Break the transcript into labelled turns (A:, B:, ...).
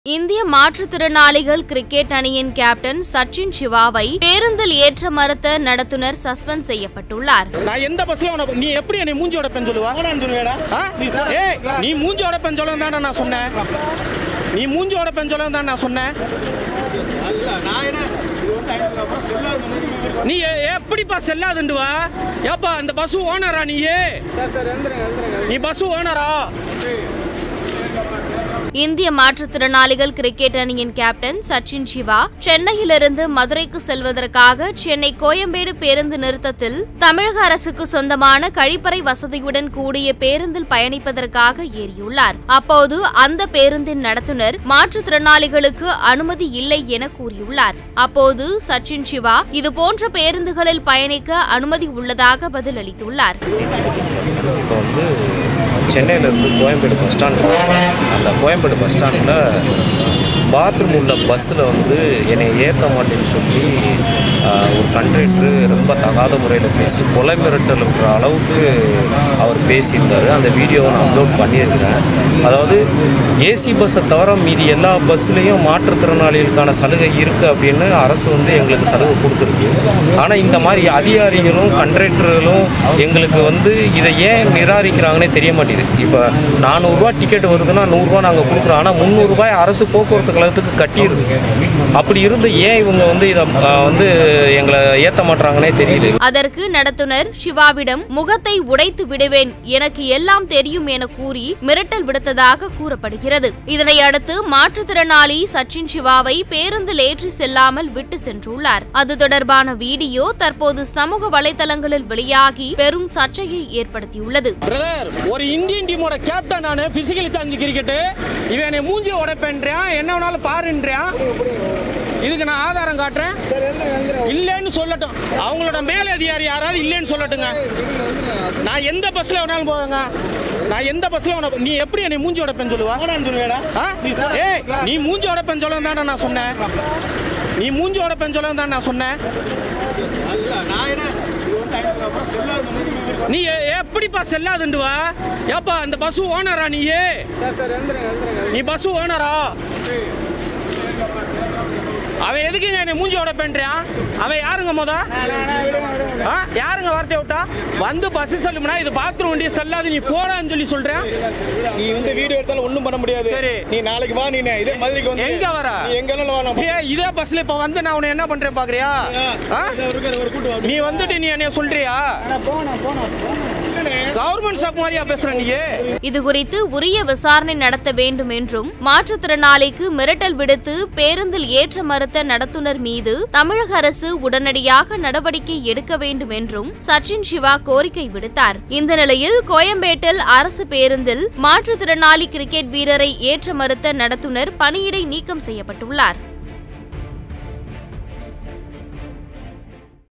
A: இந்திய மாற்றுத்திறனாளிகள் கிரிக்கெட் அணியின் கேப்டன் சச்சின் சிவாவை பேருந்தில் ஏற்ற மறுத்த நடத்துனர் சஸ்பெண்ட் செய்யப்பட்டுள்ளார்
B: நான் எந்த பஸ்ல உன நீ எப்படி என்னை மூஞ்சி உடைப்பேன்னு சொல்லுவா
C: போடான்னு சொல்லுவேடா
B: ஆ? ஏய் நீ மூஞ்சி உடைப்பேன்னு சொல்ல தானே நான் சொன்னேன் நீ மூஞ்சி உடைப்பேன்னு சொல்ல தான் நான் சொன்னேன்
C: இல்ல நான் என்ன இது வந்து ஐநூறு அப்புறம் செல்லாது வந்து
B: நீ எ- எப்படிப்பா செல்லாதுண்டுவா ஏப்பா இந்த பஸ் ஓனரா நீயே
C: சார் சார் எழுந்துருங்க எழுந்துருங்க
B: நீ பஸ் ஓனரா
A: இந்திய மாற்றுத்திறனாளிகள் கிரிக்கெட் அணியின் கேப்டன் சச்சின் சிவா சென்னையிலிருந்து மதுரைக்கு செல்வதற்காக சென்னை கோயம்பேடு பேருந்து நிறுத்தத்தில் தமிழக அரசுக்கு சொந்தமான கழிப்பறை வசதியுடன் கூடிய பேருந்தில் பயணிப்பதற்காக ஏறியுள்ளார் அப்போது அந்த பேருந்தின் நடத்துனர் மாற்றுத்திறனாளிகளுக்கு அனுமதி இல்லை என கூறியுள்ளார் அப்போது சச்சின் சிவா இதுபோன்ற பேருந்துகளில் பயணிக்க அனுமதி உள்ளதாக பதிலளித்துள்ளார்
D: இப்போ வந்து சென்னையிலேருந்து கோயம்பேடு பஸ் ஸ்டாண்ட் அந்த கோயம்பேடு பஸ் ஸ்டாண்டில் பாத்ரூம் உள்ள பஸ்ஸில் வந்து என்னை ஏற்ற மாட்டேன்னு சொல்லி ஆஹ், ஒரு கண்ட்ரக்டர் ரொம்ப தகாத முறையில் பேசி கொலை மிரட்டலுன்ற அளவுக்கு அவர் பேசியிருந்தார் அந்த வீடியோவை நான் அப்லோட் பண்ணியிருக்கிறேன் அதாவது ஏசி பஸ்ஸை தவிர மீதி எல்லா பஸ்ஸுலேயும் மாற்றுத்திறனாளிகளுக்கான சலுகை இருக்குது அப்படின்னு அரசு வந்து எங்களுக்கு சலுகை கொடுத்துருக்கு ஆனால் இந்த மாதிரி அதிகாரிகளும் கண்ட்ரக்டர்களும் எங்களுக்கு வந்து இதை ஏன் நிராகரிக்கிறாங்கன்னே தெரிய மாட்டேங்குது இப்போ நானூறுரூவா டிக்கெட் வருதுன்னா நூறுரூவா நாங்கள் கொடுக்குறோம் ஆனால் முந்நூறுரூபாய் அரசு போக்குவரத்து கழகத்துக்கு கட்டிடுது அப்படி இருந்து ஏன் இவங்க வந்து இதை ஆஹ், வந்து எங்களை ஏற்ற மாட்டுறாங்கன்னே தெரியல
A: அதற்கு நடத்துனர் சிவாவிடம் முகத்தை உடைத்து விடுவேன் எனக்கு எல்லாம் தெரியும் என கூறி மிரட்டல் விடுத்ததாக கூறப்படுகிறது இதனை அடுத்து மாற்றுத்திறனாளி சச்சின் சிவாவை பேருந்தில் ஏற்றி செல்லாமல் விட்டு சென்றுள்ளார் அது தொடர்பான வீடியோ தற்போது சமூக வலைதளங்களில் வெளியாகி பெரும் சர்ச்சையை ஏற்படுத்தியுள்ளது
B: பிரதர் ஒரு இந்தியன் டீமோட கேப்டன் நான் பிசிக்கலி சார்ஜ் கிரிக்கெட்டு இவன் என்னை மூஞ்சி உடைப்பேன்றான் என்ன வேணாலும் பாருன்றான் இதுக்கு நான் ஆதாரம் காட்டுறேன்
C: சார் எழுந்துருங்க எழுந்துருங்க
B: இல்லைன்னு சொல்லட்டும் அவங்களோட மேல் அதிகாரி யாராவது இல்லைன்னு சொல்லட்டுங்க நான் எந்த பஸ்ல வேணாலும் போவேங்க நான் எந்த பஸ்ல வேணா நீ எப்படி என்னை மூஞ்சி உடைப்பேன்னு சொல்லுவா
C: போடான்னு சொல்லுவேடா
B: ஆ? ஏய் நீ மூஞ்சி உடைப்பேன்னு சொல்ல தானே நான் சொன்னேன் நீ மூஞ்சி உடைப்பேன்னு சொல்ல தான் நான் சொன்னேன்
C: இல்ல நான் என்ன இது வந்து ஐநூறு அப்புறம் செல்லாது வந்து
B: நீ எ- எப்படிப்பா செல்லாதுண்டுவா ஏப்பா இந்த பஸ் ஓனரா நீயே
C: சார் சார் எழுந்துருங்க எழுந்துருங்க
B: நீ பஸ் ஓனரா அவன் எதுக்கு என்னை மூஞ்சி உடைப்பேன்றான் அவன் யாருங்க முத ஆ? யாருங்க வார்த்தை விட்டா வந்து பஸ் செல்லும்னா இது பாத்ரூம் வண்டியை செல்லாது நீ போடான்னு சொல்லி சொல்றேன்
C: நீ வந்து வீடியோ எடுத்தாலும் ஒண்ணும் பண்ண முடியாது
B: சரி.
C: நீ நாளைக்கு வா நீ இதே மதுரைக்கு வந்து
B: எங்க வர?
C: நீ எங்க வேணாலும் வா நான்
B: ஏய், இதே பஸ்ல இப்ப வந்து நான் உன்னை என்ன பண்றேன் பாக்குறியா ஆ?
C: இருக்காரு ஒரு கூட்டு வா
B: நீ வந்துட்டு நீ என்னைய சொல்றியா கவர்மெண்ட் ஸ்டாப் மாதிரியா பேசுற நீ
A: இது குறித்து உரிய விசாரணை நடத்த வேண்டும் என்றும் மாற்றுத்திறனாளிக்கு மிரட்டல் விடுத்து பேருந்தில் ஏற்ற மறுத்த நடத்துனர் மீது தமிழக அரசு உடனடியாக நடவடிக்கை எடுக்க வேண்டும் என்றும் சச்சின் சிவா கோரிக்கை விடுத்தார் இந்த நிலையில் கோயம்பேட்டில் அரசு பேருந்தில் மாற்றுத்திறனாளி கிரிக்கெட் வீரரை ஏற்ற மறுத்த நடத்துனர் பணியிடை நீக்கம் செய்யப்பட்டுள்ளார்